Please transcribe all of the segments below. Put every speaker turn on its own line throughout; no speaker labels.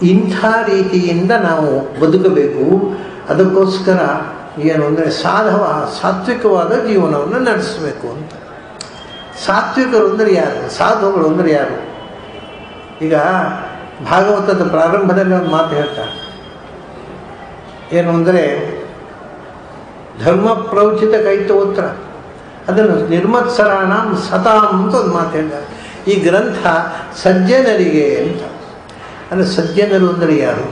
ಇಂಥ ರೀತಿಯಿಂದ ನಾವು ಬದುಕಬೇಕು ಅದಕ್ಕೋಸ್ಕರ ಏನು ಅಂದರೆ ಸಾಧವ ಸಾತ್ವಿಕವಾದ ಜೀವನವನ್ನು ನಡೆಸಬೇಕು ಅಂತ ಸಾತ್ವಿಕರು ಅಂದರೆ ಯಾರು ಸಾಧುಗಳು ಅಂದರೆ ಯಾರು ಈಗ ಭಾಗವತದ ಪ್ರಾರಂಭದಲ್ಲಿ ಒಂದು ಮಾತು ಹೇಳ್ತಾರೆ ಏನು ಅಂದರೆ ಧರ್ಮ ಪ್ರೌಚಿತ ಕೈತೋತ್ರ ಅದನ್ನು ನಿರ್ಮತ್ಸರಾಣ ಸತಾಂ ಅಂತ ಒಂದು ಮಾತು ಹೇಳ್ತಾರೆ ಈ ಗ್ರಂಥ ಸಜ್ಜನರಿಗೆ ಅಂತ ಅಂದರೆ ಸಜ್ಜನರು ಅಂದರೆ ಯಾರು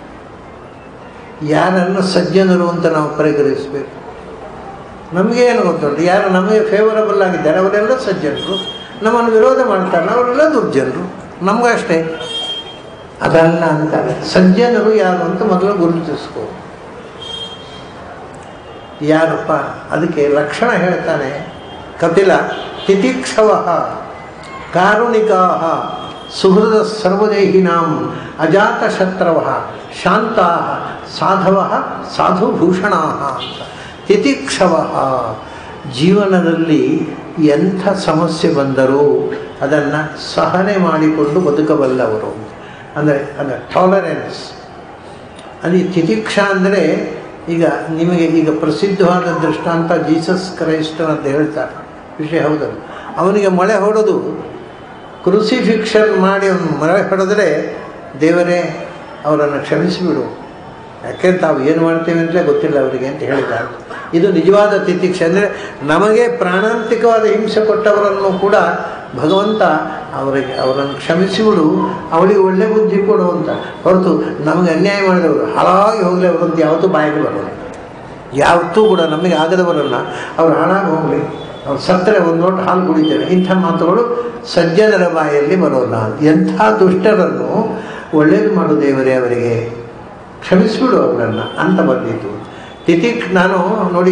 ಯಾರನ್ನು ಸಜ್ಜನರು ಅಂತ ನಾವು ಪರಿಗಣಿಸಬೇಕು ನಮಗೆ ಏನು ಗೊತ್ತುಂಟು ಯಾರು ನಮಗೆ ಫೇವರಬಲ್ ಆಗಿದ್ದಾರೆ ಅವರೆಲ್ಲ ಸಜ್ಜನರು ನಮ್ಮನ್ನು ವಿರೋಧ ಮಾಡ್ತಾರೆ ಅವರೆಲ್ಲ ದುರ್ಜನರು ನಮಗಷ್ಟೇ ಅದಲ್ಲ ಅಂತಾರೆ ಸಜ್ಜನರು ಯಾರು ಅಂತ ಮೊದಲು ಗುರುತಿಸ್ಕೋ ಯಾರಪ್ಪ ಅದಕ್ಕೆ ಲಕ್ಷಣ ಹೇಳ್ತಾನೆ ಕಪಿಲ ತಿತಿಕ್ಷವ ಕಾರುಣಿಕಾ ಸುಹೃದ ಸರ್ವದೇಹಿನಾಂ ಅಜಾತಶತ್ರವ ಶಾಂತ ಸಾಧವ ಸಾಧುಭೂಷಣಾ ಅಂತ ತಿತಿಕ್ಷವ ಜೀವನದಲ್ಲಿ ಎಂಥ ಸಮಸ್ಯೆ ಬಂದರೂ ಅದನ್ನು ಸಹನೆ ಮಾಡಿಕೊಂಡು ಬದುಕಬಲ್ಲವರು ಅಂದರೆ ಅಂದರೆ ಟಾಲರೆನ್ಸ್ ಅಲ್ಲಿ ತಿತಿಕ್ಷಾ ಅಂದರೆ ಈಗ ನಿಮಗೆ ಈಗ ಪ್ರಸಿದ್ಧವಾದ ದೃಷ್ಟಾಂತ ಜೀಸಸ್ ಕ್ರೈಸ್ಟ್ ಅಂತ ಹೇಳ್ತಾರೆ ವಿಷಯ ಹೌದಲ್ಲ ಅವನಿಗೆ ಮಳೆ ಹೊಡೆದು ಕ್ರೂಸಿಫಿಕ್ಷನ್ ಮಾಡಿ ಅವನು ಮಳೆ ಹೊಡೆದ್ರೆ ದೇವರೇ ಅವರನ್ನು ಕ್ಷಮಿಸಿಬಿಡು ಯಾಕೆ ತಾವು ಏನು ಮಾಡ್ತೇವೆ ಅಂತಲೇ ಗೊತ್ತಿಲ್ಲ ಅವರಿಗೆ ಅಂತ ಹೇಳಿದ್ದಾರೆ ಇದು ನಿಜವಾದ ತಿತಿಕ್ಷೆ ಅಂದರೆ ನಮಗೆ ಪ್ರಾಣಾಂತಿಕವಾದ ಹಿಂಸೆ ಕೊಟ್ಟವರನ್ನು ಕೂಡ ಭಗವಂತ ಅವರಿಗೆ ಅವರನ್ನು ಕ್ಷಮಿಸಿಬಿಡು ಅವಳಿಗೆ ಒಳ್ಳೆ ಬುದ್ಧಿ ಕೊಡು ಅಂತ ಹೊರತು ನಮಗೆ ಅನ್ಯಾಯ ಮಾಡಿದವರು ಹಾಳಾಗಿ ಹೋಗಲಿ ಅವರಂತ ಯಾವತ್ತೂ ಬಾಯಿಗೆ ಬರೋದು ಯಾವತ್ತೂ ಕೂಡ ನಮಗೆ ಆಗದವರಲ್ಲ ಅವ್ರು ಹಾಳಾಗಿ ಹೋಗಲಿ ಅವ್ರು ಸತ್ತರೆ ಒಂದು ಲೋಟ ಹಾಲು ಕುಡಿತೇವೆ ಇಂಥ ಮಾತುಗಳು ಸಜ್ಜನರ ಬಾಯಲ್ಲಿ ಬರೋಲ್ಲ ಎಂಥ ದುಷ್ಟರನ್ನು ಒಳ್ಳೇದು ಮಾಡು ದೇವರೇ ಅವರಿಗೆ ಕ್ಷಮಿಸಿಬಿಡು ಅವರನ್ನು ಅಂತ ಬಂದಿತ್ತು ತಿಥಿ ನಾನು ನೋಡಿ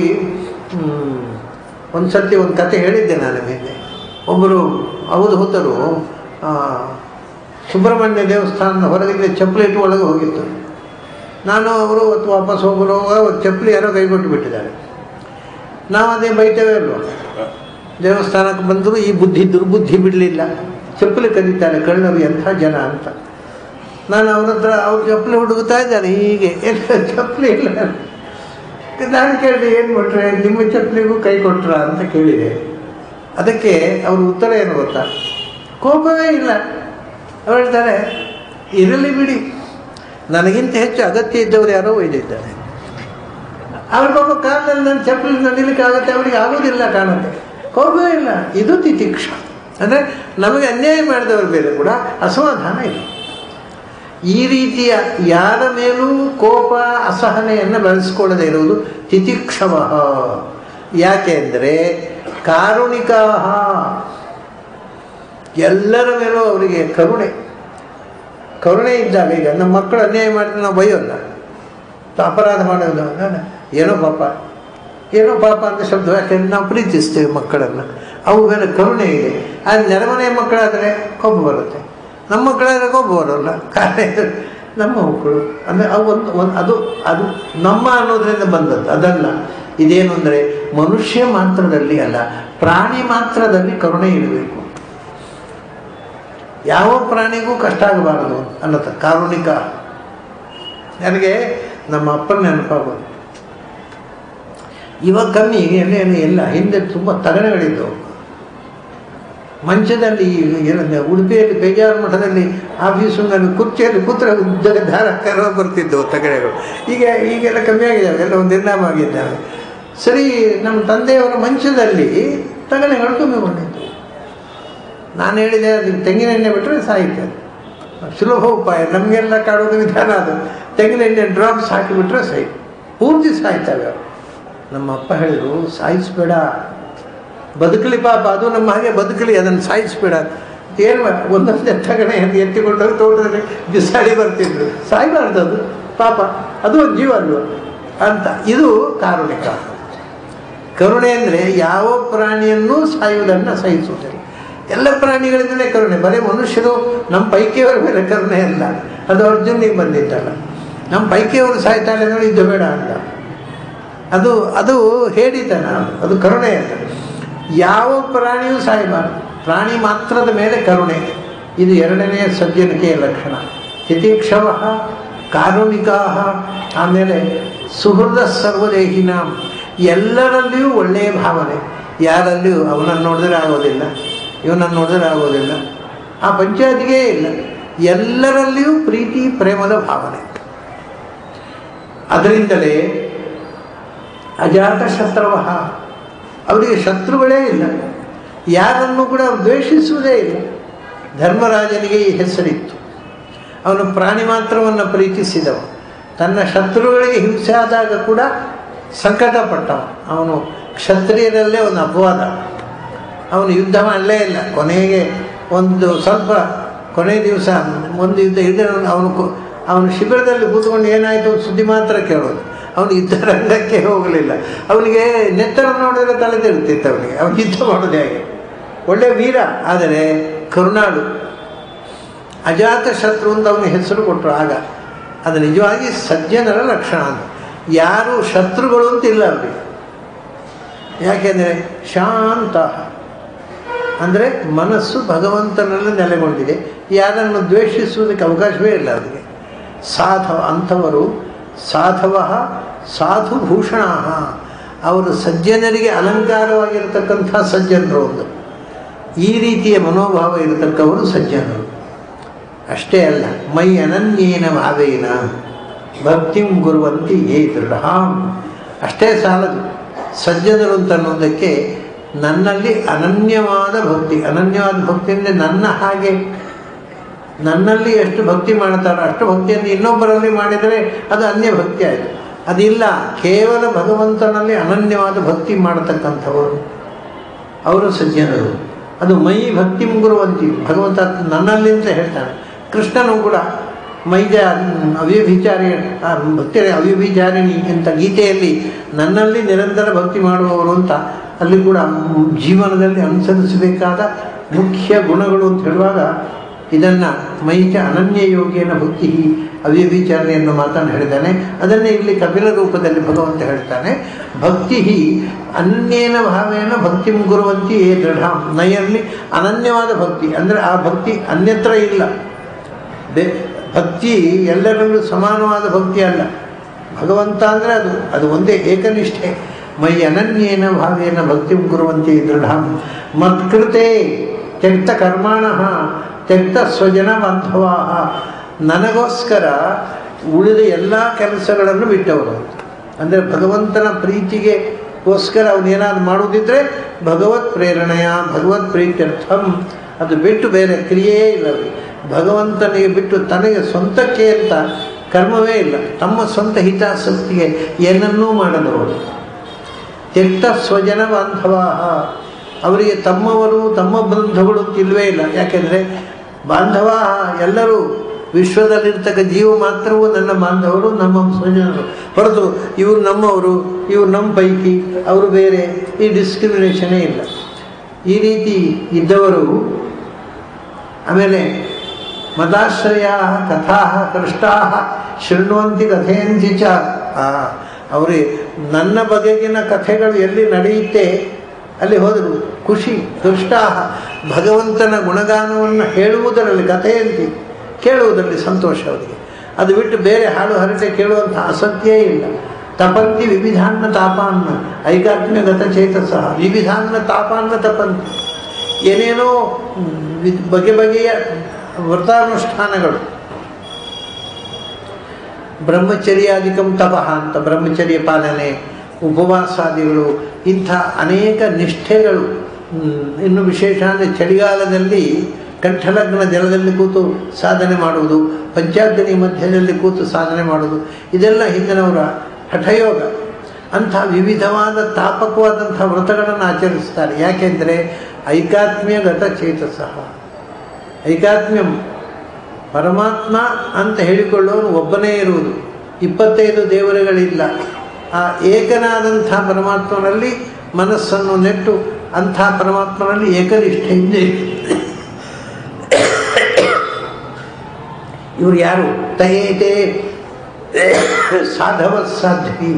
ಒಂದು ಸರ್ತಿ ಒಂದು ಕತೆ ಹೇಳಿದ್ದೆ ನಾನು ಮೇಲೆ ಒಬ್ಬರು ಅವಧೂತರು ಸುಬ್ರಹ್ಮಣ್ಯ ದೇವಸ್ಥಾನದ ಹೊರಗಿಂದ ಚಪ್ಪಲಿ ಇಟ್ಟು ಒಳಗೆ ಹೋಗಿತ್ತು ನಾನು ಅವರು ಅವತ್ತು ವಾಪಸ್ ಹೋಗುವಾಗ ಒಂದು ಚಪ್ಪಲಿ ಯಾರೋ ಕೈಗೊಟ್ಟು ಬಿಟ್ಟಿದ್ದಾರೆ ನಾವು ಅದೇ ಬೈತೇವೆ ಅಲ್ವ ದೇವಸ್ಥಾನಕ್ಕೆ ಬಂದರೂ ಈ ಬುದ್ಧಿ ದುರ್ಬುದ್ಧಿ ಬಿಡಲಿಲ್ಲ ಚಪ್ಪಲಿ ಕದೀತಾರೆ ಕಳ್ಳರು ಎಂಥ ಜನ ಅಂತ ನಾನು ಅವ್ರ ಹತ್ರ ಅವ್ರು ಚಪ್ಪಲಿ ಹುಡುಗುತ್ತಾ ಇದ್ದಾರೆ ಹೀಗೆ ಎಲ್ಲ ಚಪ್ಪಲಿ ಇಲ್ಲ ನಾನು ಕೇಳಿದೆ ಏನು ಕೊಟ್ರೆ ನಿಮ್ಮ ಚಪ್ಪಲಿಗೂ ಕೈ ಕೊಟ್ರ ಅಂತ ಕೇಳಿದೆ ಅದಕ್ಕೆ ಅವ್ರ ಉತ್ತರ ಏನು ಗೊತ್ತಾ ಕೋಪವೇ ಇಲ್ಲ ಅವ್ರು ಹೇಳ್ತಾರೆ ಇರಲಿ ಬಿಡಿ ನನಗಿಂತ ಹೆಚ್ಚು ಅಗತ್ಯ ಇದ್ದವರು ಯಾರೋ ಒಯ್ದಿದ್ದಾರೆ ಅವ್ರ ಪಾಪ ಕಾಲದಲ್ಲಿ ನನ್ನ ಚಪ್ಪಲಿ ನಡಿಲಿಕ್ಕೆ ಆಗುತ್ತೆ ಅವರಿಗೆ ಆಗೋದಿಲ್ಲ ಕಾಣುತ್ತೆ ಕೋಪವೇ ಇಲ್ಲ ಇದು ತಿತಿಕ್ಷ ಅಂದರೆ ನಮಗೆ ಅನ್ಯಾಯ ಮಾಡಿದವರು ಬೇರೆ ಕೂಡ ಅಸಮಾಧಾನ ಇಲ್ಲ ಈ ರೀತಿಯ ಯಾರ ಮೇಲೂ ಕೋಪ ಅಸಹನೆಯನ್ನು ಬೆಳೆಸ್ಕೊಳ್ಳದೆ ಇರುವುದು ತಿತಿಕ್ಷವ ಯಾಕೆ ಅಂದರೆ ಕಾರುಣಿಕಾ ಎಲ್ಲರ ಮೇಲೂ ಅವರಿಗೆ ಕರುಣೆ ಕರುಣೆ ಇದ್ದಾಗ ಈಗ ನಮ್ಮ ಮಕ್ಕಳು ಅನ್ಯಾಯ ಮಾಡಿದ್ರೆ ನಾವು ಬೈಯೋಲ್ಲ ಅಪರಾಧ ಮಾಡೋದು ಏನೋ ಪಾಪ ಏನೋ ಪಾಪ ಅಂತ ಶಬ್ದ ಯಾಕೆಂದ್ರೆ ನಾವು ಪ್ರೀತಿಸ್ತೇವೆ ಮಕ್ಕಳನ್ನು ಅವು ಮೇಲೆ ಕರುಣೆ ಇದೆ ಆ ನೆರೆಮನೆಯ ಮಕ್ಕಳಾದರೆ ಕೋಪ ಬರುತ್ತೆ ನಮ್ಮ ಮಕ್ಕಳಾದರೆ ಕೋಪ ಬರೋಲ್ಲ ಕಾರಣ ನಮ್ಮ ಮಕ್ಕಳು ಅಂದರೆ ಅವು ಒಂದು ಒಂದು ಅದು ಅದು ನಮ್ಮ ಅನ್ನೋದರಿಂದ ಬಂದದ್ದು ಅದಲ್ಲ ಇದೇನು ಅಂದರೆ ಮನುಷ್ಯ ಮಾತ್ರದಲ್ಲಿ ಅಲ್ಲ ಪ್ರಾಣಿ ಮಾತ್ರದಲ್ಲಿ ಕರುಣೆ ಇರಬೇಕು ಯಾವ ಪ್ರಾಣಿಗೂ ಕಷ್ಟ ಆಗಬಾರದು ಅನ್ನತ್ತ ಕಾರುಣಿಕ ನನಗೆ ನಮ್ಮ ಅಪ್ಪನ ನೆನಪಾಗೋದು ಇವಾಗ ಕಮ್ಮಿ ಎಲ್ಲೇನು ಇಲ್ಲ ಹಿಂದೆ ತುಂಬ ತಗಣೆಗಳಿದ್ದವು ಮಂಚದಲ್ಲಿ ಉಡುಪಿಯಲ್ಲಿ ಬೇಜಾರು ಮಠದಲ್ಲಿ ಆಫೀಸಿನಲ್ಲಿ ಕುರ್ಚಿಯಲ್ಲಿ ಕೂತ್ರೆ ಉದ್ದದ ದಾರ ಕರ ಬರ್ತಿದ್ದವು ತಗಡೆಗಳು ಈಗ ಈಗೆಲ್ಲ ಕಮ್ಮಿ ಆಗಿದ್ದಾವೆ ಎಲ್ಲ ಒಂದು ನಿರ್ನಾಮ ಆಗಿದ್ದಾವೆ ಸರಿ ನಮ್ಮ ತಂದೆಯವರ ಮಂಚದಲ್ಲಿ ತಗಣೆಗಳು ತುಂಬಿಕೊಂಡಿದ್ದು ನಾನು ಹೇಳಿದೆ ಅದು ತೆಂಗಿನ ಎಣ್ಣೆ ಬಿಟ್ಟರೆ ಸಾಯ್ತದೆ ಸುಲಭ ಉಪಾಯ ನಮಗೆಲ್ಲ ಕಾಡೋದು ವಿಧಾನ ಅದು ತೆಂಗಿನ ಎಣ್ಣೆ ಡ್ರಾಪ್ಸ್ ಹಾಕಿಬಿಟ್ರೆ ಸೈ ಪೂರ್ತಿ ಸಾಯ್ತವೆ ಅವು ನಮ್ಮ ಅಪ್ಪ ಹೇಳಿದರು ಸಾಯಿಸ್ಬೇಡ ಬದುಕಲಿ ಪಾಪ ಅದು ನಮ್ಮ ಹಾಗೆ ಬದುಕಲಿ ಅದನ್ನು ಸಾಯಿಸ್ಬೇಡ ಏನು ಒಂದೊಂದೇ ತಗಣೆ ಎತ್ತಿಕೊಂಡು ಹೋಗಿ ತೋಟದಲ್ಲಿ ಬಿಸಾಡಿ ಬರ್ತಿದ್ರು ಸಾಯ್ಬಾರ್ದು ಅದು ಪಾಪ ಅದು ಒಂದು ಜೀವ ಅಲ್ವ ಅಂತ ಇದು ಕಾರುಣಿಕ ಕರುಣೆ ಅಂದರೆ ಯಾವ ಪ್ರಾಣಿಯನ್ನೂ ಸಾಯುವುದನ್ನು ಸಹಿಸುವುದಿಲ್ಲ ಎಲ್ಲ ಪ್ರಾಣಿಗಳಿಂದಲೇ ಕರುಣೆ ಬರೀ ಮನುಷ್ಯರು ನಮ್ಮ ಪೈಕಿಯವರ ಮೇಲೆ ಕರುಣೆ ಅಲ್ಲ ಅದು ಅರ್ಜುನಿಗೆ ಬಂದಿತ್ತಲ್ಲ ನಮ್ಮ ಪೈಕಿಯವರು ಸಾಯ್ತಾಳೆ ನೋಡಿ ಇದು ಬೇಡ ಅಂತ ಅದು ಅದು ಹೇಳಿತನ ಅದು ಕರುಣೆ ಅಲ್ಲ ಯಾವ ಪ್ರಾಣಿಯೂ ಸಾಯಬಾರದು ಪ್ರಾಣಿ ಮಾತ್ರದ ಮೇಲೆ ಕರುಣೆ ಇದು ಎರಡನೆಯ ಸಜ್ಜನಿಕೆಯ ಲಕ್ಷಣ ತಿತಿಕ್ಷವ ಕಾರುಣಿಕಾ ಆಮೇಲೆ ಸುಹೃದ ಸರ್ವದೇಹಿನ ಎಲ್ಲರಲ್ಲಿಯೂ ಒಳ್ಳೆಯ ಭಾವನೆ ಯಾರಲ್ಲಿಯೂ ಅವನನ್ನು ನೋಡಿದ್ರೆ ಆಗೋದಿಲ್ಲ ಇವನನ್ನು ನೋಡಿದ್ರೆ ಆಗೋದಿಲ್ಲ ಆ ಪಂಚಾಯತಿಗೆ ಇಲ್ಲ ಎಲ್ಲರಲ್ಲಿಯೂ ಪ್ರೀತಿ ಪ್ರೇಮದ ಭಾವನೆ ಅದರಿಂದಲೇ ಅಜಾತ ಶತ್ರವ ಅವರಿಗೆ ಶತ್ರುಗಳೇ ಇಲ್ಲ ಯಾರನ್ನು ಕೂಡ ದ್ವೇಷಿಸುವುದೇ ಇಲ್ಲ ಧರ್ಮರಾಜನಿಗೆ ಈ ಹೆಸರಿತ್ತು ಅವನು ಪ್ರಾಣಿ ಮಾತ್ರವನ್ನು ಪ್ರೀತಿಸಿದವ ತನ್ನ ಶತ್ರುಗಳಿಗೆ ಹಿಂಸೆ ಆದಾಗ ಕೂಡ ಸಂಕಟಪಟ್ಟವ ಅವನು ಕ್ಷತ್ರಿಯರಲ್ಲೇ ಒಂದು ಅಪವಾದ ಅವನು ಯುದ್ಧ ಮಾಡಲೇ ಇಲ್ಲ ಕೊನೆಗೆ ಒಂದು ಸ್ವಲ್ಪ ಕೊನೆ ದಿವಸ ಒಂದು ಯುದ್ಧ ಯುದ್ಧ ಅವನು ಕು- ಅವನು ಶಿಬಿರದಲ್ಲಿ ಕೂತ್ಕೊಂಡು ಏನಾಯಿತು ಸುದ್ದಿ ಮಾತ್ರ ಕೇಳೋದು ಅವನು ಯುದ್ಧ ರಂಗಕ್ಕೆ ಹೋಗಲಿಲ್ಲ ಅವನಿಗೆ ನೆತ್ತರ ನೋಡಿದ್ರೆ ತಲೆ ತಿರುಗ್ತಿತ್ತು ಅವನಿಗೆ ಅವನು ಯುದ್ಧ ಮಾಡೋದು ಹೇಗೆ ಒಳ್ಳೆ ವೀರ ಆದರೆ ಕರುಣಾಳು ಅಜಾತ ಶತ್ರು ಅಂತ ಅವನಿಗೆ ಹೆಸರು ಕೊಟ್ಟರು ಆಗ ಅದು ನಿಜವಾಗಿ ಸಜ್ಜನರ ಲಕ್ಷಣ ಅಂತ ಯಾರು ಶತ್ರುಗಳು ಅಂತ ಇಲ್ಲ ಅವರಿಗೆ ಯಾಕೆಂದರೆ ಶಾಂತ ಅಂದರೆ ಮನಸ್ಸು ಭಗವಂತನಲ್ಲಿ ನೆಲೆಗೊಂಡಿದೆ ಯಾರನ್ನು ದ್ವೇಷಿಸುವುದಕ್ಕೆ ಅವಕಾಶವೇ ಇಲ್ಲ ಅವರಿಗೆ ಸಾಧವ ಅಂಥವರು ಸಾಧವ ಸಾಧುಭೂಷಣ ಅವರು ಸಜ್ಜನರಿಗೆ ಅಲಂಕಾರವಾಗಿರತಕ್ಕಂಥ ಸಜ್ಜನರು ಒಂದು ಈ ರೀತಿಯ ಮನೋಭಾವ ಇರತಕ್ಕವರು ಸಜ್ಜನರು ಅಷ್ಟೇ ಅಲ್ಲ ಮೈ ಅನನ್ಯೇನ ಭಾವೇನ ಭಕ್ತಿಂ ಗುರುವಂತಿ ಏ ದೃಢ ಅಷ್ಟೇ ಸಾಲದು ಸಜ್ಜನರು ಅಂತ ಅನ್ನೋದಕ್ಕೆ ನನ್ನಲ್ಲಿ ಅನನ್ಯವಾದ ಭಕ್ತಿ ಅನನ್ಯವಾದ ಭಕ್ತಿ ಅಂದರೆ ನನ್ನ ಹಾಗೆ ನನ್ನಲ್ಲಿ ಎಷ್ಟು ಭಕ್ತಿ ಮಾಡ್ತಾರೋ ಅಷ್ಟು ಭಕ್ತಿಯನ್ನು ಇನ್ನೊಬ್ಬರಲ್ಲಿ ಮಾಡಿದರೆ ಅದು ಅನ್ಯ ಭಕ್ತಿ ಆಯಿತು ಅದಿಲ್ಲ ಕೇವಲ ಭಗವಂತನಲ್ಲಿ ಅನನ್ಯವಾದ ಭಕ್ತಿ ಮಾಡತಕ್ಕಂಥವರು ಅವರು ಸಜ್ಜನರು ಅದು ಮೈ ಭಕ್ತಿ ಗುರುವಂತಿ ಭಗವಂತ ನನ್ನಲ್ಲಿ ಅಂತ ಹೇಳ್ತಾನೆ ಕೃಷ್ಣನು ಕೂಡ ಮೈಜ ಅವ್ಯಭಿಚಾರಿ ಆ ಭಕ್ತಿ ಅವ್ಯಭಿಚಾರಿಣಿ ಅಂತ ಗೀತೆಯಲ್ಲಿ ನನ್ನಲ್ಲಿ ನಿರಂತರ ಭಕ್ತಿ ಮಾಡುವವರು ಅಂತ ಅಲ್ಲಿ ಕೂಡ ಜೀವನದಲ್ಲಿ ಅನುಸರಿಸಬೇಕಾದ ಮುಖ್ಯ ಗುಣಗಳು ಅಂತ ಹೇಳುವಾಗ ಇದನ್ನು ಮೈಚ ಅನನ್ಯ ಯೋಗೇನ ಭಕ್ತಿ ಅವ್ಯಭಿಚಾರಣೆ ಎನ್ನುವ ಮಾತನ್ನು ಹೇಳಿದ್ದಾನೆ ಅದನ್ನೇ ಇಲ್ಲಿ ಕಪಿಲ ರೂಪದಲ್ಲಿ ಭಗವಂತ ಹೇಳ್ತಾನೆ ಭಕ್ತಿ ಅನ್ಯೇನ ಭಾವೇನ ಭಕ್ತಿ ಗುರುವಂತಿ ಏ ದೃಢ ನೈಯಲ್ಲಿ ಅನನ್ಯವಾದ ಭಕ್ತಿ ಅಂದರೆ ಆ ಭಕ್ತಿ ಅನ್ಯತ್ರ ಇಲ್ಲ ಬೆ ಭಕ್ತಿ ಎಲ್ಲರಲ್ಲೂ ಸಮಾನವಾದ ಭಕ್ತಿ ಅಲ್ಲ ಭಗವಂತ ಅಂದರೆ ಅದು ಅದು ಒಂದೇ ಏಕನಿಷ್ಠೆ ಮೈ ಅನನ್ಯೇನ ಭಾವೇನ ಭಕ್ತಿ ಗುರುವಂತಿ ದೃಢ ಮತ್ಕೃತೆ ತ್ಯಕ್ತ ಕರ್ಮಾಣ ತ್ಯಕ್ತ ಸ್ವಜನ ಬಾಂಧವ ನನಗೋಸ್ಕರ ಉಳಿದ ಎಲ್ಲ ಕೆಲಸಗಳನ್ನು ಬಿಟ್ಟವರು ಅಂದರೆ ಭಗವಂತನ ಪ್ರೀತಿಗೆ ಗೋಸ್ಕರ ಅವನೇನಾದ್ರು ಮಾಡುವುದಿದ್ರೆ ಭಗವತ್ ಪ್ರೇರಣೆಯ ಭಗವತ್ ಪ್ರೀತ್ಯರ್ಥಂ ಅದು ಬಿಟ್ಟು ಬೇರೆ ಕ್ರಿಯೆಯೇ ಇಲ್ಲ ಅವ್ರಿಗೆ. ಭಗವಂತನಿಗೆ ಬಿಟ್ಟು ತನಗೆ ಸ್ವಂತಕ್ಕೆ ಅಂತ ಕರ್ಮವೇ ಇಲ್ಲ ತಮ್ಮ ಸ್ವಂತ ಹಿತಾಸಕ್ತಿಗೆ ಏನನ್ನೂ ಮಾಡದವರು ತ್ಯಕ್ತ ಸ್ವಜನ ಬಾಂಧವ ಅವರಿಗೆ ತಮ್ಮವರು ತಮ್ಮ ಬಂಧುಗಳು ಇಲ್ಲವೇ ಇಲ್ಲ ಯಾಕೆಂದರೆ ಬಾಂಧವ ಎಲ್ಲರೂ ವಿಶ್ವದಲ್ಲಿರ್ತಕ್ಕ ಜೀವ ಮಾತ್ರವೂ ನನ್ನ ಬಾಂಧವರು ನಮ್ಮ ಸ್ವಜನರು ಹೊರತು ಇವರು ನಮ್ಮವರು ಇವರು ನಮ್ಮ ಪೈಕಿ ಅವರು ಬೇರೆ ಈ ಡಿಸ್ಕ್ರಿಮಿನೇಷನೇ ಇಲ್ಲ ಈ ರೀತಿ ಇದ್ದವರು ಆಮೇಲೆ ಮದಾಶ್ರಯ ಕಥಾ ಕೃಷ್ಟಾ ಶೃಣ್ವಂತಿ ಕಥೆಯಂತಿ ಚ ಅವರೇ ನನ್ನ ಬಗೆಗಿನ ಕಥೆಗಳು ಎಲ್ಲಿ ನಡೆಯುತ್ತೆ ಅಲ್ಲಿ ಹೋದರು ಖುಷಿ ದುಷ್ಟಾ ಭಗವಂತನ ಗುಣಗಾನವನ್ನು ಹೇಳುವುದರಲ್ಲಿ ಕಥೆಯಂತಿ ಕೇಳುವುದರಲ್ಲಿ ಸಂತೋಷ ಅವರಿಗೆ ಅದು ಬಿಟ್ಟು ಬೇರೆ ಹಾಡು ಹರಟೆ ಕೇಳುವಂಥ ಆಸಕ್ತಿಯೇ ಇಲ್ಲ ತಪಂತಿ ವಿವಿಧಾನ್ನ ತಾಪಾನ್ನ ಐಕಾತ್ಮ್ಯ ಗತಚೇತಸ ವಿವಿಧಾನ್ನ ತಾಪಾನ್ನ ತಪಂತಿ ಏನೇನೋ ವಿ- ಬಗೆ ಬಗೆಯ ವ್ರತಾನುಷ್ಠಾನಗಳು ಬ್ರಹ್ಮಚರ್ಯಾಧಿಕಂ ತಪಃ ಅಂತ ಬ್ರಹ್ಮಚರ್ಯ ಪಾಲನೆ ಉಪವಾಸಾದಿಗಳು ಇಂಥ ಅನೇಕ ನಿಷ್ಠೆಗಳು ಹ್ಮ್, ಇನ್ನು ವಿಶೇಷ ಅಂದರೆ ಚಳಿಗಾಲದಲ್ಲಿ ಕಂಠಲಗ್ನ ಜಲದಲ್ಲಿ ಕೂತು ಸಾಧನೆ ಮಾಡುವುದು ಪಂಚಾಗ್ನಿ ಮಧ್ಯದಲ್ಲಿ ಕೂತು ಸಾಧನೆ ಮಾಡುವುದು ಇದೆಲ್ಲ ಹಿಂದಿನವರ ಹಠಯೋಗ ಅಂಥ ವಿವಿಧವಾದ ತಾಪಕವಾದಂಥ ವ್ರತಗಳನ್ನು ಆಚರಿಸ್ತಾರೆ ಯಾಕೆಂದರೆ ಐಕಾತ್ಮ್ಯಗತ ಚೇತಸಃ ಐಕಾತ್ಮ್ಯಂ ಪರಮಾತ್ಮ ಅಂತ ಹೇಳಿಕೊಳ್ಳೋನು ಒಬ್ಬನೇ ಇರುವುದು ಇಪ್ಪತ್ತೈದು ದೇವರುಗಳಿಲ್ಲ ಆ ಏಕನಾದಂಥ ಪರಮಾತ್ಮನಲ್ಲಿ ಮನಸ್ಸನ್ನು ನೆಟ್ಟು ಅಂಥ ಪರಮಾತ್ಮನಲ್ಲಿ ಏಕನಿಷ್ಠೆಯಿಂದ ಇರು. ಇವರು ಯಾರು ತಯೇತೆ ಸಾಧವ ಸಾಧ್ವಿ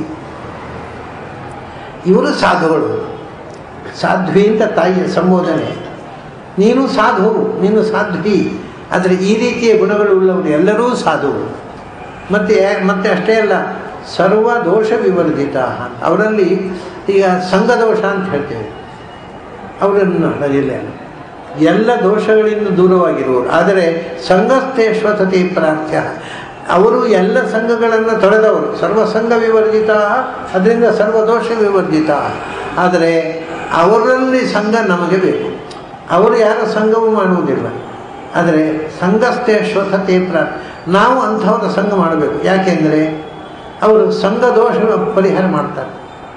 ಇವರು ಸಾಧುಗಳು ಸಾಧ್ವಿ ಅಂತ ತಾಯಿಯ ಸಂಬೋಧನೆ ನೀನು ಸಾಧು ನೀನು ಸಾಧ್ವಿ ಆದರೆ ಈ ರೀತಿಯ ಗುಣಗಳು ಉಳ್ಳವರು ಎಲ್ಲರೂ ಸಾಧುಗಳು ಮತ್ತು ಮತ್ತೆ ಅಷ್ಟೇ ಅಲ್ಲ ಸರ್ವ ದೋಷ ವಿವರ್ಜಿತ ಅವರಲ್ಲಿ ಈಗ ಸಂಘದೋಷ ಅಂತ ಹೇಳ್ತೇವೆ ಅವರನ್ನು ನದಿಲ್ಲ ಎಲ್ಲ ದೋಷಗಳಿಂದ ದೂರವಾಗಿರುವರು ಆದರೆ ಸಂಘಸ್ಥೆ ಶ್ವತತಿ ಪ್ರಾರ್ಥ್ಯ ಅವರು ಎಲ್ಲ ಸಂಘಗಳನ್ನು ತೊಳೆದವರು ಸರ್ವ ಸಂಘ ವಿವರ್ಜಿತ ಅದರಿಂದ ಸರ್ವ ದೋಷ ವಿವರ್ಜಿತ ಆದರೆ ಅವರಲ್ಲಿ ಸಂಘ ನಮಗೆ ಬೇಕು ಅವರು ಯಾರ ಸಂಘವೂ ಮಾಡುವುದಿಲ್ಲ ಆದರೆ ಸಂಘಸ್ಥೆ ಶ್ವತತೆ ಪ್ರಾರ್ಥ್ ನಾವು ಅಂಥವರ ಸಂಘ ಮಾಡಬೇಕು ಯಾಕೆಂದರೆ ಅವರು ಸಂಘ ದೋಷ ಪರಿಹಾರ ಮಾಡ್ತಾರೆ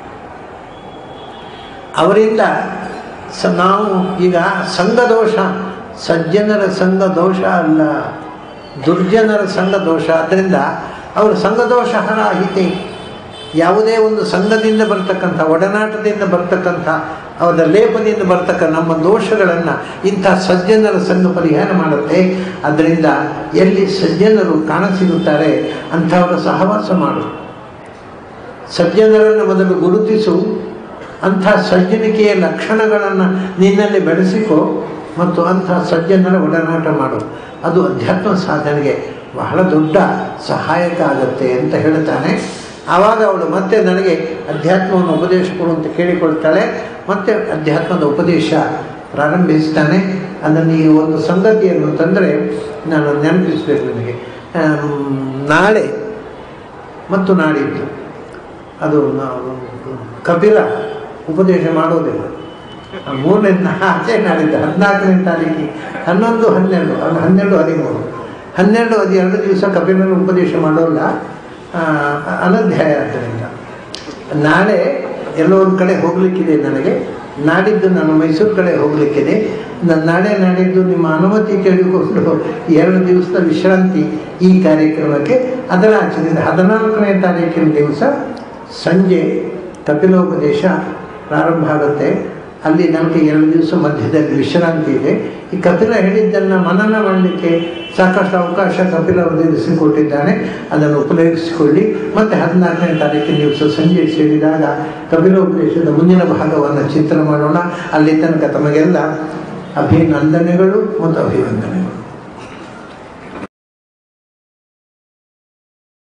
ಅವರಿಂದ ಸ ನಾವು ಈಗ ಸಂಘ ದೋಷ ಸಜ್ಜನರ ಸಂಘ ದೋಷ ಅಲ್ಲ ದುರ್ಜನರ ಸಂಘ ದೋಷ ಆದ್ದರಿಂದ ಅವರು ಸಂಘ ದೋಷ ಹರಾಹಿತಿ ಯಾವುದೇ ಒಂದು ಸಂಘದಿಂದ ಬರ್ತಕ್ಕಂಥ ಒಡನಾಟದಿಂದ ಬರ್ತಕ್ಕಂಥ ಅವರ ಲೇಪದಿಂದ ಬರ್ತಕ್ಕ ನಮ್ಮ ದೋಷಗಳನ್ನು ಇಂಥ ಸಜ್ಜನರ ಸಂಘ ಪರಿಹಾರ ಮಾಡುತ್ತೆ ಅದರಿಂದ ಎಲ್ಲಿ ಸಜ್ಜನರು ಕಾಣಸಿಗುತ್ತಾರೆ ಅಂಥವರ ಸಹವಾಸ ಮಾಡು ಸಜ್ಜನರನ್ನು ಮೊದಲು ಗುರುತಿಸು ಅಂಥ ಸಜ್ಜನಿಕೆಯ ಲಕ್ಷಣಗಳನ್ನು ನಿನ್ನಲ್ಲಿ ಬೆಳೆಸಿಕೊ ಮತ್ತು ಅಂಥ ಸಜ್ಜನರ ಒಡನಾಟ ಮಾಡು ಅದು ಅಧ್ಯಾತ್ಮ ಸಾಧನೆಗೆ ಬಹಳ ದೊಡ್ಡ ಸಹಾಯಕ ಆಗುತ್ತೆ ಅಂತ ಹೇಳ್ತಾನೆ ಆವಾಗ ಅವಳು ಮತ್ತೆ ನನಗೆ ಅಧ್ಯಾತ್ಮವನ್ನು ಉಪದೇಶ ಕೊಡು ಅಂತ ಕೇಳಿಕೊಳ್ತಾಳೆ ಮತ್ತೆ ಅಧ್ಯಾತ್ಮದ ಉಪದೇಶ ಪ್ರಾರಂಭಿಸ್ತಾನೆ ಅದನ್ನು ಈ ಒಂದು ಸಂಗತಿಯನ್ನು ತಂದರೆ ನಾನು ನೆನಪಿಸಬೇಕು ನಿಮಗೆ ನಾಳೆ ಮತ್ತು ನಾಡಿದ್ದು ಅದು ಕಪಿಲ ಉಪದೇಶ ಮಾಡೋದಿಲ್ಲ ಮೂರನೇ ಆಚೆ ನಾಡಿದ್ದು ಹದಿನಾಲ್ಕನೇ ತಾರೀಕಿಗೆ ಹನ್ನೊಂದು ಹನ್ನೆರಡು ಅದು ಹನ್ನೆರಡು ಹದಿಮೂರು ಹನ್ನೆರಡು ಅದು ಎರಡು ದಿವಸ ಕಪಿಲನ ಉಪದೇಶ ಮಾಡೋಲ್ಲ ಅನಧ್ಯಾಯ ಆದ್ದರಿಂದ ನಾಳೆ ಎಲ್ಲೋ ಒಂದು ಕಡೆ ಹೋಗಲಿಕ್ಕಿದೆ ನನಗೆ ನಾಡಿದ್ದು ನಾನು ಮೈಸೂರು ಕಡೆ ಹೋಗಲಿಕ್ಕಿದೆ ನಾನು ನಾಳೆ ನಾಡಿದ್ದು ನಿಮ್ಮ ಅನುಮತಿ ಕೇಳಿಕೊಂಡು ಎರಡು ದಿವಸದ ವಿಶ್ರಾಂತಿ ಈ ಕಾರ್ಯಕ್ರಮಕ್ಕೆ ಅದರ ಆಚರಣೆ ಹದಿನಾಲ್ಕನೇ ತಾರೀಕಿನ ದಿವಸ ಸಂಜೆ ಕಪಿಲೋಪದೇಶ ಪ್ರಾರಂಭ ಆಗುತ್ತೆ ಅಲ್ಲಿ ನಮಗೆ ಎರಡು ದಿವಸ ಮಧ್ಯದಲ್ಲಿ ವಿಶ್ರಾಂತಿ ಇದೆ ಈ ಕಪಿಲ ಹೇಳಿದ್ದನ್ನು ಮನನ ಮಾಡಲಿಕ್ಕೆ ಸಾಕಷ್ಟು ಅವಕಾಶ ಕಪಿಲ ಒದಗಿಸಿಕೊಟ್ಟಿದ್ದಾನೆ ಅದನ್ನು ಉಪಯೋಗಿಸಿಕೊಳ್ಳಿ ಮತ್ತು ಹದಿನಾಲ್ಕನೇ ತಾರೀಕಿನ ದಿವಸ ಸಂಜೆ ಸೇರಿದಾಗ ಕಪಿಲೋಪದೇಶದ ಮುಂದಿನ ಭಾಗವನ್ನು ಚಿಂತನೆ ಮಾಡೋಣ ಅಲ್ಲಿ ತನಕ ತಮಗೆಲ್ಲ ಅಭಿನಂದನೆಗಳು ಮತ್ತು ಅಭಿವಂದನೆಗಳು